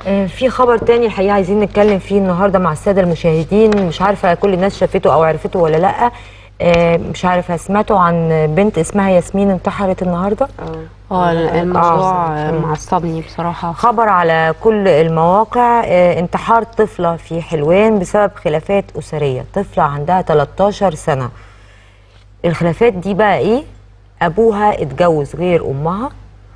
آه، في خبر تاني الحقيقه عايزين نتكلم فيه النهارده مع الساده المشاهدين مش عارفه كل الناس شافته او عرفته ولا لا آه، مش عارفه سمعتوا عن بنت اسمها ياسمين انتحرت النهارده اه الموضوع آه. معصبني بصراحه خبر على كل المواقع آه، انتحار طفله في حلوان بسبب خلافات اسريه طفله عندها 13 سنه الخلافات دي بقى ايه ابوها اتجوز غير امها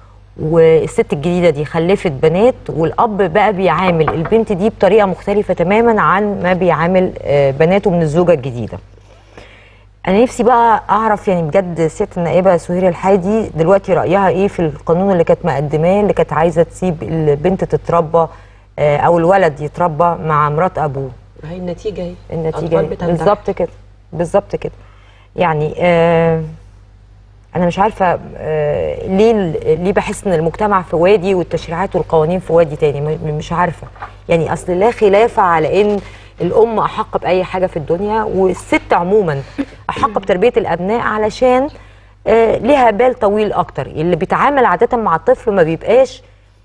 والست الجديده دي خلفت بنات والاب بقى بيعامل البنت دي بطريقه مختلفه تماما عن ما بيعامل آه، بناته من الزوجه الجديده انا نفسي بقى اعرف يعني بجد سياده النائبه سهير الحادي دلوقتي رايها ايه في القانون اللي كانت مقدماه اللي كانت عايزه تسيب البنت تتربى آه، او الولد يتربى مع مرات ابوه هي النتيجه اهي النتيجه أطفال إيه؟ بتنتحر. بالظبط كده بالظبط كده يعني آه انا مش عارفه آه ليه ليه بحس ان المجتمع في وادي والتشريعات والقوانين في وادي تاني م- مش عارفه يعني اصل لا خلاف على ان الام احق باي حاجه في الدنيا والست عموما احق بتربيه الابناء علشان آه ليها بال طويل اكتر اللي بيتعامل عاده مع الطفل ما بيبقاش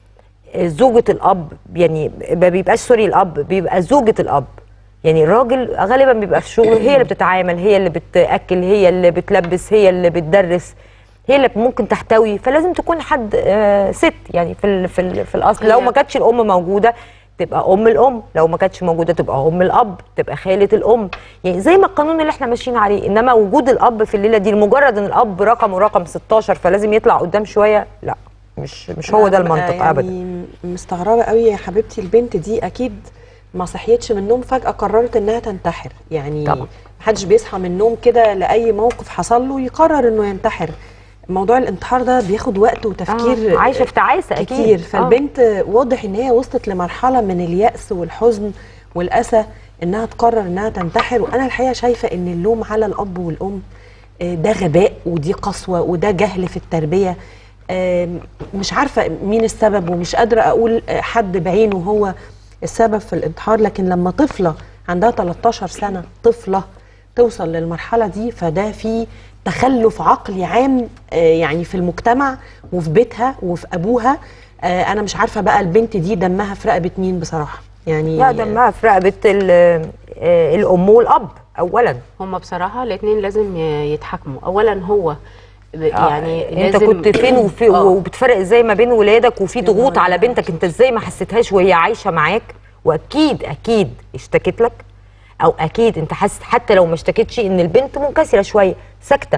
زوجة الأب يعني ما بيبقاش سوري الأب بيبقى زوجة الأب يعني الراجل غالبا بيبقى في الشغل هي اللي بتتعامل هي اللي بتأكل هي اللي بتلبس هي اللي بتدرس هي اللي ممكن تحتوي فلازم تكون حد آه، ست يعني في ال في ال في الأصل لو ما كانتش الأم موجودة تبقى أم الأم لو ما كانتش موجودة تبقى أم الأب تبقى خالة الأم يعني زي ما القانون اللي احنا ماشيين عليه إنما وجود الأب في الليلة دي لمجرد إن الأب رقمه رقم 16 فلازم يطلع قدام شوية لا مش مش هو ده أنا ببقى المنطق يعني أبدا مستغربه قوي يا حبيبتي البنت دي اكيد ما صحيتش من النوم فجاه قررت انها تنتحر يعني طبعا. محدش بيصحى من النوم كده لاي موقف حصل له يقرر انه ينتحر موضوع الانتحار ده بياخد وقت وتفكير آه، عايشه في تعاسه اكيد كتير آه. فالبنت واضح ان هي وصلت لمرحله من اليأس والحزن والأسى انها تقرر انها تنتحر وانا الحقيقه شايفه ان اللوم على الاب والام آه، ده غباء ودي قسوه وده جهل في التربيه آم، مش عارفه مين السبب ومش قادره اقول آه، حد بعينه هو السبب في الانتحار لكن لما طفله عندها 13 سنه طفله توصل للمرحله دي فده في تخلف عقلي عام آه، يعني في المجتمع وفي بيتها وفي ابوها آه، انا مش عارفه بقى البنت دي دمها في رقبه مين بصراحه يعني لا دمها في رقبه ال- آه، الام والاب اولا هما بصراحه الاثنين لازم ي- يتحاكموا اولا هو ب- يعني يعني انت لازم كنت فين وفي آه. وبتفرق ازاي ما بين ولادك وفي يا ضغوط نهار على أبيض. بنتك انت ازاي ما حسيتهاش وهي عايشه معاك واكيد اكيد اشتكت لك او اكيد انت حاسس حتى لو ما اشتكتش ان البنت منكسره شويه ساكته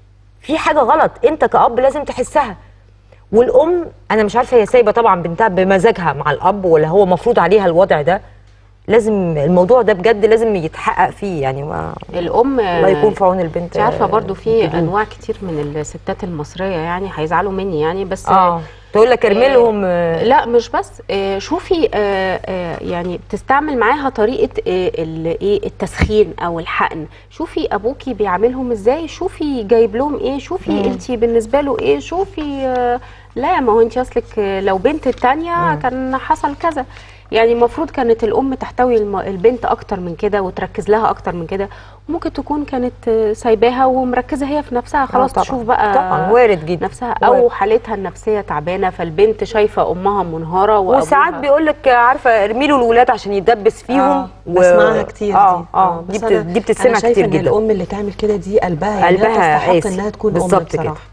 في حاجه غلط انت كاب لازم تحسها والام انا مش عارفه هي سايبه طبعا بنتها بمزاجها مع الاب ولا هو مفروض عليها الوضع ده لازم الموضوع ده بجد لازم يتحقق فيه يعني ما الام الله يكون في عون البنت انت عارفه برضو في الجديد. انواع كتير من الستات المصريه يعني هيزعلوا مني يعني بس اه تقول لك ارمي لهم آه، لا مش بس آه، شوفي آه، آه، يعني بتستعمل معاها طريقه آه، ال- ايه التسخين او الحقن شوفي ابوكي بيعاملهم ازاي شوفي جايب لهم ايه شوفي انت بالنسبه له ايه شوفي آه، لا ما هو انت اصلك آه، لو بنت التانية كان حصل كذا يعني المفروض كانت الام تحتوي الم- البنت اكتر من كده وتركز لها اكتر من كده ممكن تكون كانت آه، سايباها ومركزه هي في نفسها خلاص طبعاً. تشوف بقى طبعاً، وارد جدا. نفسها او وارد. حالتها النفسيه تعبانه فالبنت شايفه امها منهاره وساعات وأبوها- بيقول لك عارفه ارمي له الولاد عشان يتدبس فيهم آه بسمعها كتير اه دي اه بس دي, بت... أنا- دي بتتسمع أنا شايفة كتير إن جدا الام اللي تعمل كده دي قلبها يعني قلبها تستحق قاسي انها تكون ام بالظبط كده بصراحه